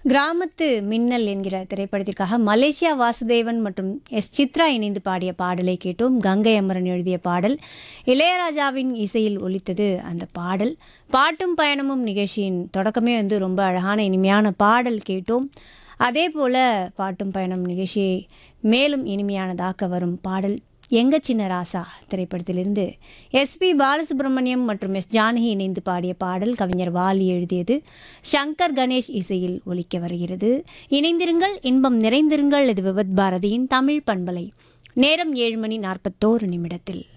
கிராமத்து மின்னல் என்கிற திரைப்படத்திற்காக மலேசியா வாசுதேவன் மற்றும் எஸ் சித்ரா இணைந்து பாடிய பாடலை கேட்டோம் கங்கை அமரன் எழுதிய பாடல் இளையராஜாவின் இசையில் ஒலித்தது அந்த பாடல் பாட்டும் பயணமும் நிகழ்ச்சியின் தொடக்கமே வந்து ரொம்ப அழகான இனிமையான பாடல் கேட்டோம் அதே போல் பாட்டும் பயணம் நிகழ்ச்சியை மேலும் இனிமையானதாக்க வரும் பாடல் எங்க சின்ன ராசா திரைப்படத்திலிருந்து எஸ்பி பாலசுப்ரமணியம் மற்றும் எஸ் ஜானகி இணைந்து பாடிய பாடல் கவிஞர் வாலி எழுதியது சங்கர் கணேஷ் இசையில் ஒலிக்க வருகிறது இணைந்திருங்கள் இன்பம் நிறைந்திருங்கள் இது விவத் பாரதியின் தமிழ் பண்பலை நேரம் ஏழு மணி நாற்பத்தோரு நிமிடத்தில்